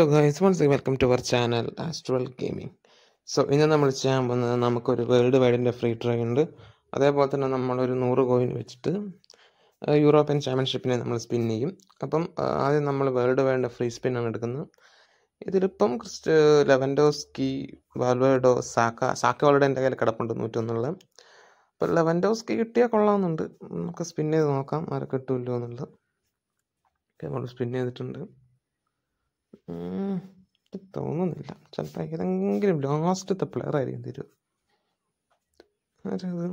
hello guys once welcome to our channel Astral Gaming so ഇന്ന് നമ്മൾ ചെയ്യാൻ പോകുന്നത് നമുക്കൊരു വേൾഡ് വൈഡിൻ്റെ ഫ്രീ ട്രൈ ഉണ്ട് അതേപോലെ തന്നെ നമ്മളൊരു നൂറ് കോയിൻ വെച്ചിട്ട് ആ, യൂറോപ്യൻ ചാമ്പ്യൻഷിപ്പിനെ നമ്മൾ സ്പിൻ ചെയ്യും അപ്പം ആ, ആദ്യം നമ്മൾ വേൾഡ് വൈഡിൻ്റെ ഫ്രീ സ്പിന്നാണ് എടുക്കുന്നത് ഇതിലിപ്പം ക്രിസ്റ്റ് ലെവൻഡോസ്കി വാൽവേഡോ സാക്ക സാക്ക വളരെ എൻ്റെ കയ്യിൽ കിടപ്പുണ്ട് നൂറ്റൊന്നുള്ള അപ്പം ലെവൻഡോസ്കി കിട്ടിയാൽ കൊള്ളാമെന്നുണ്ട് നമുക്ക് സ്പിൻ ചെയ്ത് നോക്കാം ആരെ കിട്ടുമല്ലോ എന്നുള്ളത് ഓക്കെ നമ്മൾ സ്പിൻ ചെയ്തിട്ടുണ്ട് ഉം, എനിക്ക് തോന്നുന്നില്ല ചിലപ്പോൾ ഏതെങ്കിലും ലാസ്റ്റത്തെ പ്ലെയർ ആയിരിക്കും തരും ആരത്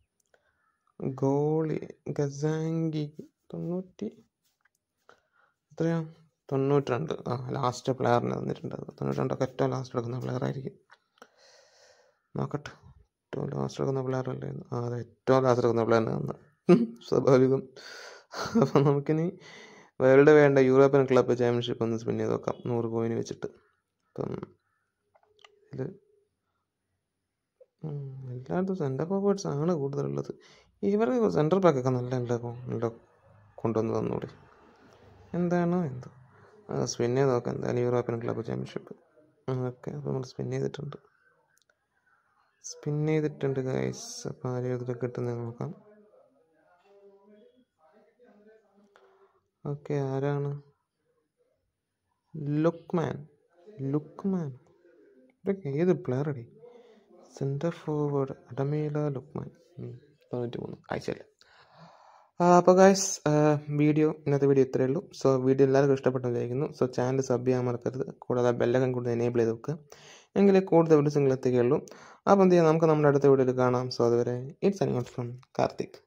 ഗോളി ഗസാങ്കി തൊണ്ണൂറ്റി എത്രയാ തൊണ്ണൂറ്റി രണ്ട് ആ ലാസ്റ്റ് പ്ലെയറിന് തന്നിട്ടുണ്ട് അത് തൊണ്ണൂറ്റി രണ്ടൊക്കെ ഏറ്റവും ലാസ്റ്റ് എടുക്കുന്ന പ്ലെയർ ആയിരിക്കും നോക്കട്ടെ ഏറ്റവും ലാസ്റ്റ് എടുക്കുന്ന പ്ലെയർ അല്ലേ ആ അതെ ഏറ്റവും ലാസ്റ്റ് എടുക്കുന്ന പ്ലെയറിന് തന്നു സ്വാഭാവികം അപ്പം നമുക്കിനി വേൾഡ് വേണ്ട യൂറോപ്യൻ ക്ലബ്ബ് ചാമ്പ്യൻഷിപ്പ് ഒന്ന് സ്പിൻ ചെയ്ത് നോക്കാം നൂറ് കോയിന് വെച്ചിട്ട് അപ്പം ഇത് ഉം, എല്ലായിടത്തും സെൻറ്റർ ഫോർവേഡ്സ് ആണ് കൂടുതലുള്ളത് ഇവർക്ക് സെൻറ്റർ ബാക്കൊക്കെ നല്ല നല്ല കൊ- നല്ല കൊണ്ടുവന്ന് തന്നൂടെ എന്താണോ എന്തോ സ്പിൻ ചെയ്ത് നോക്കാം എന്തായാലും യൂറോപ്യൻ ക്ലബ്ബ് ചാമ്പ്യൻഷിപ്പ് ഓക്കെ അപ്പോൾ നമ്മൾ സ്പിൻ ചെയ്തിട്ടുണ്ട് സ്പിൻ ചെയ്തിട്ടുണ്ട് ഗൈസ് അപ്പോൾ ആരും ഇതിൽ കിട്ടുന്നത് നോക്കാം ഓക്കെ ആരാണ് ലുക്മാൻ ലുക്മാൻ ഇതൊക്കെ ഏത് പ്ലെയർ അടി സെൻറ്റർ ഫോർവേഡ് അഡമേല ലുക്മാൻ ഉം, തൊണ്ണൂറ്റി മൂന്ന് ആഴ്ചയല്ല അപ്പോൾ ഗായ്സ് വീഡിയോ ഇന്നത്തെ വീഡിയോ ഇത്രയേ ഉള്ളൂ സോ വീഡിയോ എല്ലാവർക്കും ഇഷ്ടപ്പെട്ടതായിരിക്കുന്നു സോ ചാനൽ സബ് ചെയ്യാൻ മറക്കരുത് കൂടാതെ ബെല്ലകം കൂടുതൽ എനേബിൾ ചെയ്ത് വെക്കുക എങ്കിലേ കൂടുതൽ വീഡിയോസ് നിങ്ങൾ എത്തുകയുള്ളൂ അപ്പോൾ എന്ത് ചെയ്യാം നമുക്ക് നമ്മുടെ അടുത്ത വീഡിയോയിൽ കാണാം സോ അതുവരെ ഇറ്റ്സ് അനിങ്ങോട്ട് ഫ്രം കാർത്തിക്